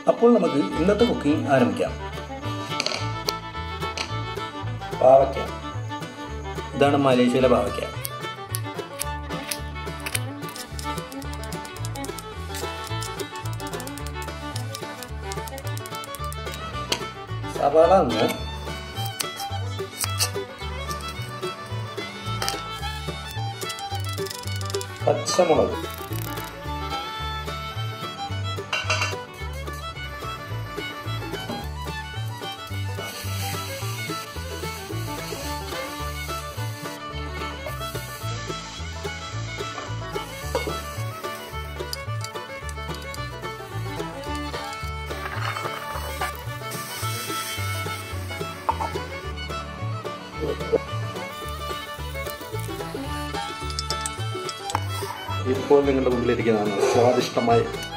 അപ്പോൾ നമുക്ക് ഇന്നത്തെ കുക്കിംഗ് ആരംഭിക്കാം പാവയ്ക്ക ഇതാണ് മലേഷ്യയിലെ പാവയ്ക്ക സവാള ഒന്ന് പച്ചമുളക് ഇപ്പോൾ നിങ്ങളുടെ മുമ്പിലിരിക്കുന്നതാണ് സ്വാദിഷ്ടമായ